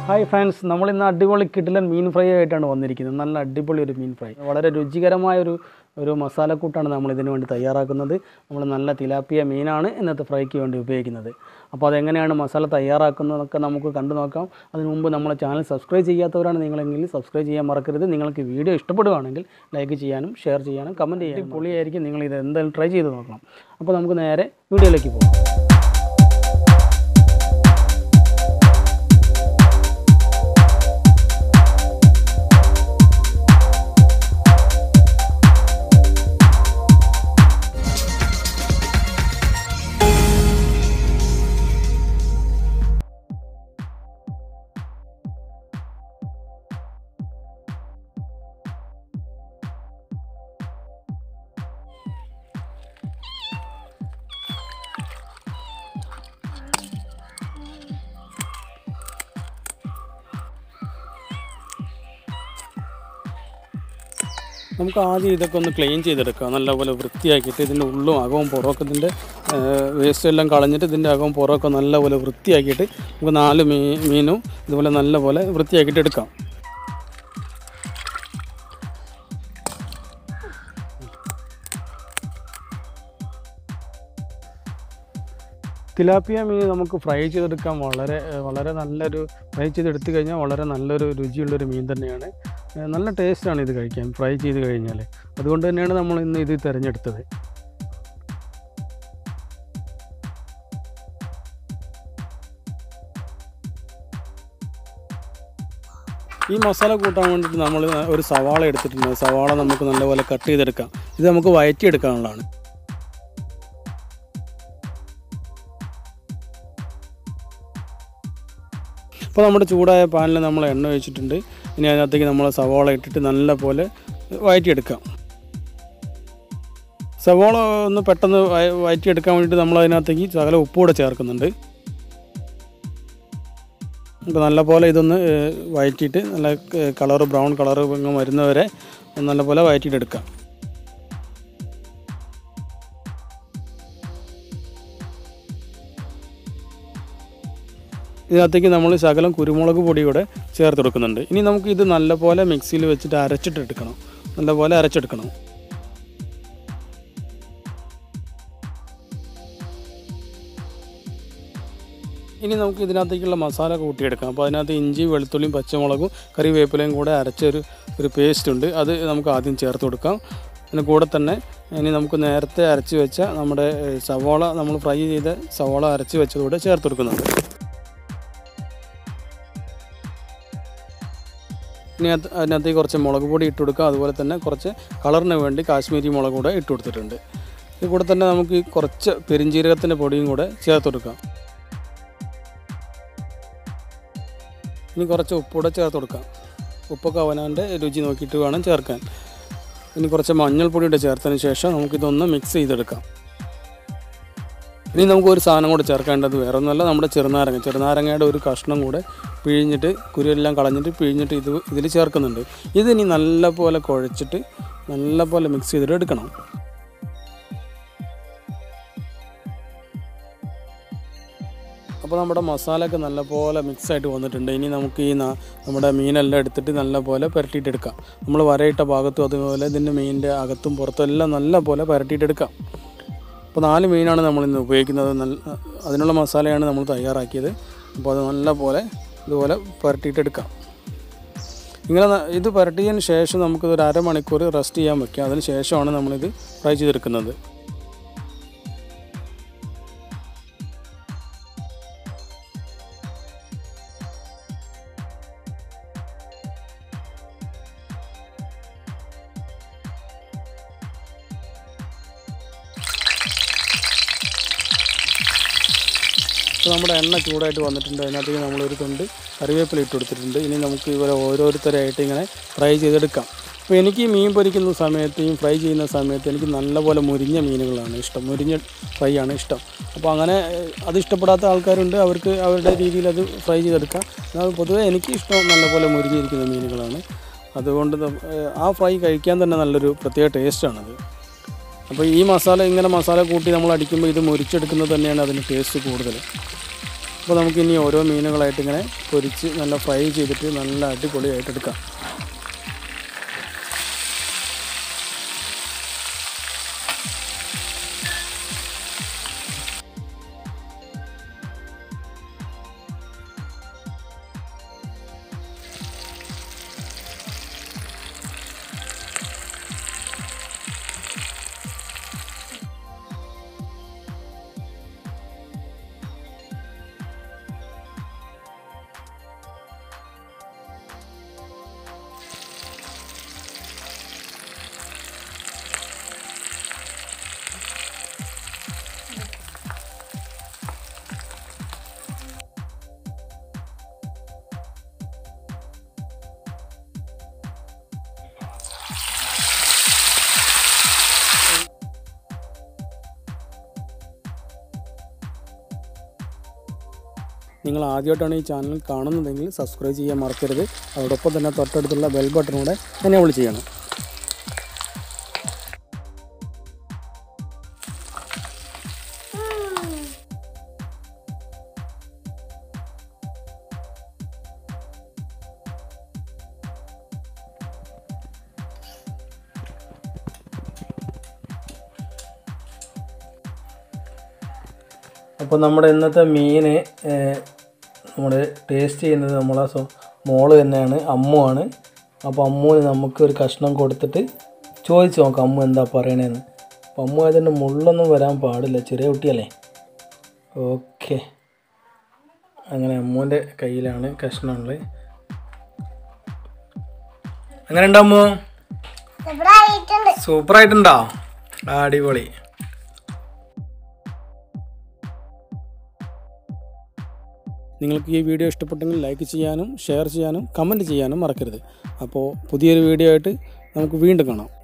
hi friends നമ്മൾ ഇന്ന് അടിപൊളി കിടിലൻ മീൻ ഫ്രൈ ആയിട്ടാണ് വന്നിരിക്കുന്നത് നല്ല അടിപൊളി ഒരു മീൻ ഫ്രൈ വളരെ രുചികരമായ ഒരു ഒരു മസാലക്കൂട്ടാണ് നമ്മൾ ഇതിനു വേണ്ടി തയ്യാറാക്കുന്നത് നമ്മൾ നല്ല തിലാപ്പിയ മീനാണ് ഇന്നത്തെ ഫ്രൈക്ക് വേണ്ടി ഉപയോഗിക്കുന്നത് അപ്പോൾ അതെങ്ങനെയാണ് മസാല തയ്യാറാക്കുന്നതൊക്കെ നമുക്ക് കണ്ടു നോക്കാം അതിന് മുമ്പ് നമ്മളെ ചാനൽ സബ്സ്ക്രൈബ് ചെയ്യാത്തവരാണ് നിങ്ങളെങ്കിൽ സബ്സ്ക്രൈബ് ചെയ്യാൻ മറക്കരുത് നിങ്ങൾക്ക് വീഡിയോ ഇഷ്ടപ്പെടുകയാണെങ്കിൽ ലൈക്ക് ചെയ്യാനും ഷെയർ ചെയ്യാനും കമൻറ്റ് ചെയ്യാനും പൊളിയായിരിക്കും നിങ്ങൾ ഇത് എന്തായാലും ട്രൈ ചെയ്ത് നോക്കണം അപ്പോൾ നമുക്ക് നേരെ വീഡിയോയിലേക്ക് പോകാം നമുക്ക് ആദ്യം ഇതൊക്കെ ഒന്ന് ക്ലീൻ ചെയ്തെടുക്കാം നല്ലപോലെ വൃത്തിയാക്കിയിട്ട് ഇതിൻ്റെ ഉള്ളും അകവും പുറമൊക്കെ ഇതിൻ്റെ വേസ്റ്റ് എല്ലാം കളഞ്ഞിട്ട് ഇതിൻ്റെ അകവും പുറമൊക്കെ നല്ലപോലെ വൃത്തിയാക്കിയിട്ട് നമുക്ക് നാല് മീ മീനും ഇതുപോലെ നല്ലപോലെ വൃത്തിയാക്കിയിട്ട് എടുക്കാം തിലാപ്പിയ മീൻ നമുക്ക് ഫ്രൈ ചെയ്തെടുക്കാൻ വളരെ വളരെ നല്ലൊരു ഫ്രൈ ചെയ്തെടുത്തു കഴിഞ്ഞാൽ വളരെ നല്ലൊരു രുചിയുള്ളൊരു മീൻ തന്നെയാണ് ഏഹ് നല്ല ടേസ്റ്റാണ് ഇത് കഴിക്കാൻ ഫ്രൈ ചെയ്ത് കഴിഞ്ഞാൽ അതുകൊണ്ട് തന്നെയാണ് നമ്മൾ ഇന്ന് ഇത് തിരഞ്ഞെടുത്തത് ഈ മസാല കൂട്ടാൻ വേണ്ടിയിട്ട് നമ്മൾ ഒരു സവാള എടുത്തിട്ടുണ്ട് സവാള നമുക്ക് നല്ലപോലെ കട്ട് ചെയ്തെടുക്കാം ഇത് നമുക്ക് വയറ്റിയെടുക്കാനുള്ളതാണ് അപ്പോൾ നമ്മുടെ ചൂടായ പാനിൽ നമ്മൾ എണ്ണ ഒഴിച്ചിട്ടുണ്ട് ഇനി അതിനകത്തേക്ക് നമ്മൾ സവാള ഇട്ടിട്ട് നല്ല പോലെ വഴറ്റിയെടുക്കാം സവാള ഒന്ന് പെട്ടെന്ന് വയ- വഴറ്റിയെടുക്കാൻ വേണ്ടിയിട്ട് നമ്മൾ അതിനകത്തേക്ക് ശകലം ഉപ്പ് കൂടെ ചേർക്കുന്നുണ്ട് അപ്പോൾ നല്ല പോലെ ഇതൊന്ന് ഏഹ്, വഴറ്റിയിട്ട് നല്ല കളറ് ബ്രൗൺ കളറ് ഇങ്ങ് വരുന്നവരെ നല്ല പോലെ വഴറ്റിയിട്ടെടുക്കാം ഇതിനകത്തേക്ക് നമ്മൾ ശകലം കുരുമുളക് പൊടി കൂടെ ചേർത്ത് കൊടുക്കുന്നുണ്ട് ഇനി നമുക്ക് ഇത് നല്ലപോലെ മിക്സിയിൽ വെച്ചിട്ട് അരച്ചിട്ട് എടുക്കണം നല്ലപോലെ അരച്ചെടുക്കണം ഇനി നമുക്ക് ഇതിനകത്തേക്കുള്ള മസാല കൂട്ടിയെടുക്കാം അപ്പോൾ അതിനകത്ത് ഇഞ്ചി വെളുത്തുള്ളിയും പച്ചമുളകും കറിവേപ്പിലയും കൂടെ അരച്ചൊരു ഒരു പേസ്റ്റ് ഉണ്ട് അത് നമുക്ക് ആദ്യം ചേർത്ത് കൊടുക്കാം അതിന് കൂടെ തന്നെ ഇനി നമുക്ക് നേരത്തെ അരച്ച് വെച്ച നമ്മുടെ ഏഹ്, സവാള നമ്മൾ ഫ്രൈ ചെയ്ത സവാള അരച്ച് വെച്ചതുകൂടെ ചേർത്ത് കൊടുക്കുന്നുണ്ട് ഇനി അത് അതിനകത്തേക്ക് കുറച്ച് മുളക് പൊടി ഇട്ട് കൊടുക്കുക അതുപോലെ തന്നെ കുറച്ച് കളറിന് വേണ്ടി കാശ്മീരി മുളക് കൂടെ ഇട്ട് കൊടുത്തിട്ടുണ്ട് ഇത് കൂടെ തന്നെ നമുക്ക് ഈ കുറച്ച് പെരിഞ്ജീരകത്തിൻ്റെ പൊടിയും കൂടെ ചേർത്ത് കൊടുക്കാം ഇനി കുറച്ച് ഉപ്പൂടെ ചേർത്ത് കൊടുക്കാം ഉപ്പൊക്കെ അവനാൻ്റെ രുചി നോക്കിയിട്ട് വേണം ചേർക്കാൻ ഇനി കുറച്ച് മഞ്ഞൾപ്പൊടി കൂടെ ചേർത്തതിന് ശേഷം നമുക്കിതൊന്ന് മിക്സ് ചെയ്തെടുക്കാം ഇനി നമുക്ക് ഒരു സാധനം കൂടെ ചേർക്കേണ്ടത് വേറെ ഒന്നുമല്ല നമ്മുടെ ചെറുനാരങ്ങ ചെറുനാരങ്ങയുടെ ഒരു കഷ്ണം കൂടെ പിഴിഞ്ഞിട്ട് കുരുവെല്ലാം കളഞ്ഞിട്ട് പിഴിഞ്ഞിട്ട് ഇത് ഇതിൽ ചേർക്കുന്നുണ്ട് ഇതിനി നല്ല പോലെ കുഴച്ചിട്ട് നല്ല പോലെ മിക്സ് ചെയ്തിട്ട് എടുക്കണം അപ്പോൾ നമ്മുടെ മസാലയൊക്കെ നല്ലപോലെ മിക്സ് ആയിട്ട് വന്നിട്ടുണ്ട് ഇനി നമുക്ക് ഈ ന- നമ്മുടെ മീനെല്ലാം എടുത്തിട്ട് നല്ലപോലെ പുരട്ടിയിട്ടെടുക്കാം നമ്മൾ വരയിട്ട ഭാഗത്തും അതുപോലെ ഇതിൻ്റെ മീനിൻ്റെ അകത്തും പുറത്തും എല്ലാം നല്ലപോലെ പുരട്ടിയിട്ടെടുക്കാം അപ്പോൾ നാല് മീനാണ് നമ്മൾ ഇന്ന് ഉപയോഗിക്കുന്നത് നല്ല അതിനുള്ള മസാലയാണ് നമ്മൾ തയ്യാറാക്കിയത് അപ്പോൾ അത് നല്ല പോലെ ഇതുപോലെ പുരട്ടിയിട്ടെടുക്കാം ഇങ്ങനെ ന- ഇത് പുരട്ടിയതിന് ശേഷം നമുക്കിത് ഒരു അരമണിക്കൂർ റെസ്റ്റ് ചെയ്യാൻ വെക്കാം അതിന് ശേഷമാണ് നമ്മളിത് ഫ്രൈ ചെയ്തെടുക്കുന്നത് ഇപ്പോൾ നമ്മുടെ എണ്ണ ചൂടായിട്ട് വന്നിട്ടുണ്ട് അതിനകത്തേക്ക് നമ്മളൊരു തൊണ്ട് കറിവേപ്പില ഇട്ട് കൊടുത്തിട്ടുണ്ട് ഇനി നമുക്ക് ഇവരെ ഓരോരുത്തരായിട്ട് ഇങ്ങനെ ഫ്രൈ ചെയ്തെടുക്കാം അപ്പോൾ എനിക്ക് ഈ മീൻ പൊരിക്കുന്ന സമയത്ത് ഈ ഫ്രൈ ചെയ്യുന്ന സമയത്ത് എനിക്ക് നല്ലപോലെ മുരിഞ്ഞ മീനുകളാണ് ഇഷ്ടം മുരിഞ്ഞ ഫ്രൈ ആണ് ഇഷ്ടം അപ്പോൾ അങ്ങനെ ഏഹ്, അത് ഇഷ്ടപ്പെടാത്ത ആൾക്കാരുണ്ട് അവർക്ക് അവരുടെ രീതിയിൽ അത് ഫ്രൈ ചെയ്തെടുക്കാം എന്നാൽ പൊതുവേ എനിക്ക് ഇഷ്ടം നല്ലപോലെ മുരിഞ്ഞിരിക്കുന്ന മീനുകളാണ് അതുകൊണ്ട് ത- ഏഹ്, ആ ഫ്രൈ കഴിക്കാൻ തന്നെ നല്ലൊരു പ്രത്യേക ടേസ്റ്റാണത് അപ്പോൾ ഈ മസാല ഇങ്ങനെ മസാല കൂട്ടി നമ്മൾ അടിക്കുമ്പോൾ ഇത് മുരിച്ചെടുക്കുന്നത് തന്നെയാണ് അതിന് ടേസ്റ്റ് കൂടുതൽ അപ്പോൾ നമുക്ക് ഇനി ഓരോ മീനുകളായിട്ട് ഇങ്ങനെ പൊരിച്ച് നല്ല ഫ്രൈ ചെയ്തിട്ട് നല്ല അടിപൊളിയായിട്ട് എടുക്കാം നിങ്ങൾ ആദ്യമായിട്ടാണ് ഈ ചാനൽ കാണുന്നതെങ്കിൽ സബ്സ്ക്രൈബ് ചെയ്യാൻ മറക്കരുത് അതോടൊപ്പം തന്നെ തൊട്ടടുത്തുള്ള ബെൽ ബട്ടണൂടെ എനേബിൾ ചെയ്യണം അപ്പോൾ നമ്മുടെ ഇന്നത്തെ മീൻ നമ്മൾ ടേസ്റ്റ് ചെയ്യുന്നത് നമ്മളെ സ്വ മോള് തന്നെയാണ് അമ്മുവാണ് അപ്പോൾ അമ്മുവിന് നമുക്ക് ഒരു കഷ്ണം കൊടുത്തിട്ട് ചോദിച്ചു നോക്കാം അമ്മു എന്താ പറയണേന്ന് അപ്പോൾ അമ്മു അതിൻ്റെ മുള്ളൊന്നും വരാൻ പാടില്ല ചെറിയ കുട്ടിയല്ലേ ഓക്കെ അങ്ങനെ അമ്മുവിൻ്റെ കയ്യിലാണ് കഷ്ണമുള്ളത് അങ്ങനെ ഉണ്ടോ അമ്മു സൂപ്പറായിട്ടുണ്ടോ അടിപൊളി നിങ്ങൾക്ക് ഈ വീഡിയോ ഇഷ്ടപ്പെട്ടെങ്കിൽ ലൈക്ക് ചെയ്യാനും ഷെയർ ചെയ്യാനും കമൻറ്റ് ചെയ്യാനും മറക്കരുത് അപ്പോൾ പുതിയൊരു വീഡിയോ ആയിട്ട് നമുക്ക് വീണ്ടും കാണാം